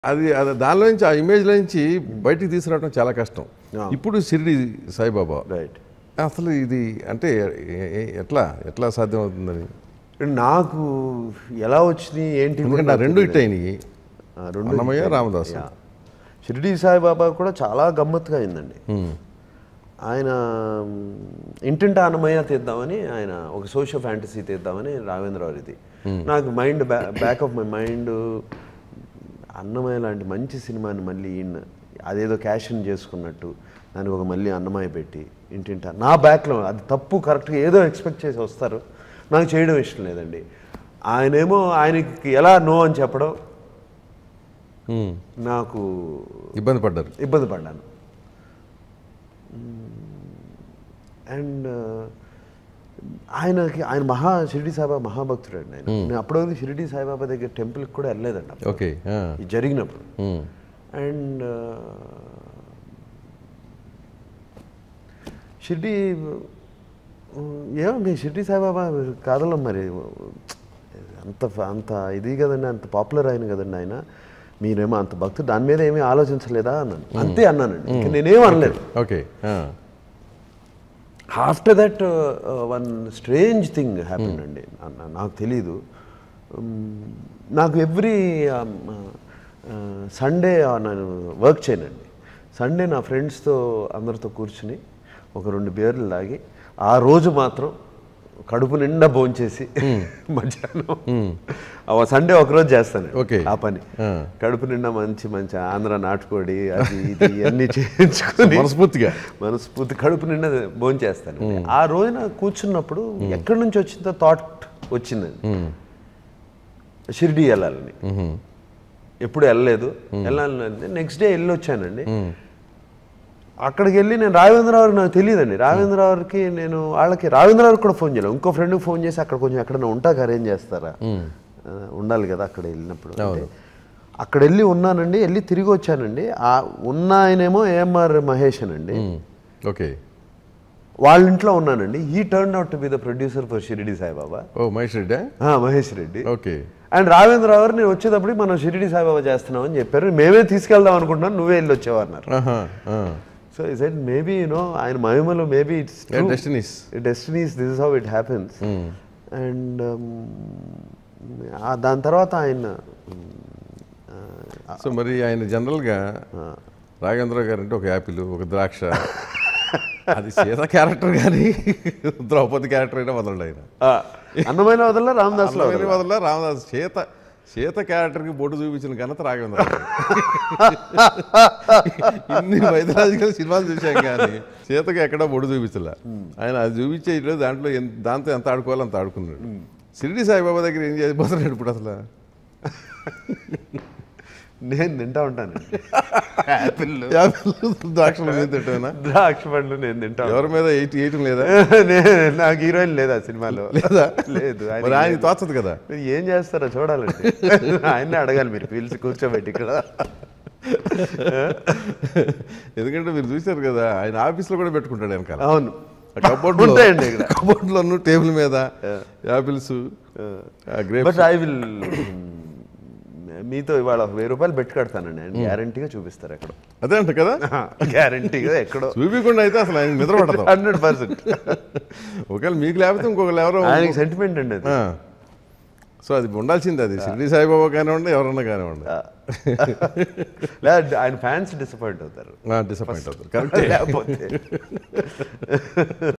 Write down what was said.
అది అది దానిలో నుంచి ఆ ఇమేజ్లో నుంచి బయటికి తీసుకురావడం చాలా కష్టం ఇప్పుడు షిరిడి సాయిబాబా రైట్ అసలు ఇది అంటే ఎ- ఎ- ఎట్లా ఎట్లా సాధ్యం అవుతుందని నాకు ఎలా వచ్చింది ఏంటి కూడా ఎందుకంటే ఆ నాకు రెండు తెలియదు. ఇట్ అయినాయి ఆ, రెండు అన్నమయ్య, hit అయినాయి. రామదాసు. యా. షిరిడి సాయిబాబా కూడా చాలా గమ్మత్తుగా అయిందండి ఆయన మ్, ఇంటింటా అన్నమయ్య తీద్దామని ఆయన ఒక సోషల్ ఫ్యాంటసీ తీద్దామని రాఘవేంద్రరావు ఇది నాకు mind back of my mind Annamayya లాంటి మంచి సినిమాని మళ్ళీ ఈయన అదేదో క్యాషన్ చేసుకున్నట్టు దానికి ఒక మళ్ళీ అన్నమయ్య పెట్టి ఇంటింటా నా బ్యాక్లో అది తప్పు కరెక్ట్గా ఏదో ఎక్స్పెక్ట్ చేసి వస్తారు నాకు చేయడం ఇష్టం లేదండి ఆయనేమో ఆయనకి ఎలా నో అని చెప్పడం ఉమ్. నాకు ఇబ్బంది పడ్డారు ఇబ్బంది పడ్డాను అండ్ ఆయనకి ఆయన మహా షిరిడి సాయిబాబా మహాభక్తుడు అండి ఆయన నేను అప్పటివరకు షిరిడి సాయిబాబా దగ్గర టెంపుల్కి కూడా వెళ్ళలేదండి అప్పుడు. ఓకే ఆ. ఇది జరిగినప్పుడు ఉమ్. అండ్ షిరిడి ఏమో మీ షిరిడి సాయిబాబా కాదలం మరి అంత అంత ఇది కదండి అంత పాపులర్ అయిన కదండి ఆయన మీరేమో అంత భక్తుడు దాని మీద ఏమీ ఆలోచించలేదా అన్నాను అంతే అన్నానండి ఇంక నేనేం అనలేదు ఓకే ఆ. After that one strange thing happen అండి నా- నా- నాకు తెలీదు Um, నాకు ఎవ్రీ సండే నేను వర్క్ చేయనండి సండే నా ఫ్రెండ్స్తో అందరితో కూర్చుని ఒక రెండు బీర్లు తాగి ఆ రోజు మాత్రం కడుపు నిండా భోంచేసి మధ్యాహ్నం ఆ సండే ఒకరోజు చేస్తాను Okay. ఆ పని ఆ. కడుపు నిండా మంచి మంచి ఆంధ్ర నాటుకోడి అది ఇది అన్నీ చేయించుకొని మనస్ఫూర్తిగా మనస్ఫూర్తి కడుపు నిండా భోంచేస్తాను ఆ రోజున కూర్చున్నప్పుడు ఎక్కడి నుంచి వచ్చిందో థాట్ వచ్చిందండి షిరిడి వెళ్ళాలని ఉహుం. ఎప్పుడు వెళ్ళలేదు వెళ్ళాలని నెక్స్ట్ డే వెళ్ళి వచ్చానండి అక్కడికి వెళ్ళి నేను రాఘవేంద్రరావు నాకు తెలియదండి రాఘవేంద్రరావుకి నేను వాళ్ళకి రాఘవేంద్రరావుకి కూడా ఫోన్ చేయలేదు ఇంకో ఫ్రెండ్కి ఫోన్ చేసి అక్కడ కొంచెం ఎక్కడైనా ఉంటాక అరేంజ్ చేస్తారా ఆ, ఉండాలి కదా అక్కడ వెళ్ళినప్పుడు అంటే అక్కడ వెళ్ళి ఉన్నానండి వెళ్ళి తిరిగి వచ్చానండి ఆ ఉన్న ఆయనేమో ఏఎంఆర్ మహేష్ అనండి ఉమ్. ఓకే వాళ్ళ ఇంట్లో ఉన్నానండి ఈ turn out to be the producer for Shirdi Saibaba ఓ మహేష్ రెడ్డి ఆ, మహేష్ రెడ్డి ఓకే అండ్ రావేంద్రరావు గారు నేను వచ్చేటప్పటికి మనం షిరిడి సాయిబాబా చేస్తున్నామని చెప్పారు మేమే తీసుకెళ్దాం అనుకుంటున్నాను నువ్వే వెళ్ళి వచ్చావు అన్నారు ఆహా. ఆ. సో ఈ సెడ్ మేబీ యూనో ఆయన మహిమలో maybe it's Yeah, destinies. Destinies this is how it happens and దాని తర్వాత ఆయన సో మరి ఆయన జనరల్గా రాఘవేంద్ర గారు అంటే ఒక యాపిల్ ఒక ద్రాక్ష అది సీత క్యారెక్టర్ కానీ ద్రౌపది క్యారెక్టర్ అయినా వదలడు ఆయన ఆ, అన్నమైన వదల రామదాస్ అల్లవేలి వదల రామదాస్ సీత సీత క్యారెక్టర్కి బొట్టు చూపించిన ఘనత రాఘవేంద్ర గారు. ఇన్ని వైద్యరాజకీయ సినిమాలు చూసాం కానీ సీతకి ఎక్కడా బొట్టు చూపించలే ఆయన అది చూపించే ఇల్లు దాంట్లో ఎంత- దాంతో ఎంత ఆడుకోవాలో అంత ఆడుకున్నాడు షిరిడి సాయిబాబా దగ్గర ఏం చేయబోతున్నాడు ఇప్పుడు అసలు నేను తింటా ఉంటాను యాపిల్ యాపిల్ ద్రాక్షల మీద తింటానా ద్రాక్ష పండ్లు నేను తింటా ఉంటాను. ఎవరి మీద ఎయిట్ ఎయిట్ లేదా నేను నాకు హీరోయిన్ లేదా సినిమాలో లేదా లేదు ఆయనకి మరి ఆయన లేదు. తోచదు కదా మీరు ఏం చేస్తారో చూడాలండి ఆయన్ని అడగాలి మీరు పిలిచి కూర్చోబెట్టి ఇక్కడ ఎందుకంటే మీరు చూశారు కదా ఆయన ఆఫీస్లో కూడా పెట్టుకుంటాడు వెనకాల అవును కబోర్డ్ ఉంటాయండి ఇక్కడ కబోర్డ్లోను టేబుల్ మీద apples grape but I will మీతో ఇవాళ ఒక వెయ్యి రూపాయలు పెట్టి కడతానండి ఆయన గ్యారంటీగా చూపిస్తారు ఎక్కడో అదే అంట కదా గ్యారంటీగా ఎక్కడో చూపించకుండా అయితే అసలు ఆయన నిద్ర పడతాం హండ్రెడ్ పర్సెంట్ ఒకవేళ మీకు లేకపోతే ఇంకొకరు ఎవరో ఆయనకి సెంటిమెంట్ అండి అది ఆ. సో అది ఉండాల్సిందే అది షిరిడి సాయిబాబా కానివ్వండి ఎవరన్నా కానివ్వండి లేదా ఆయన ఫ్యాన్స్ డిసప్పాయింట్ అవుతారు డిసప్పాయింట్ అవుతారు కరెక్ట్ లేకపోతే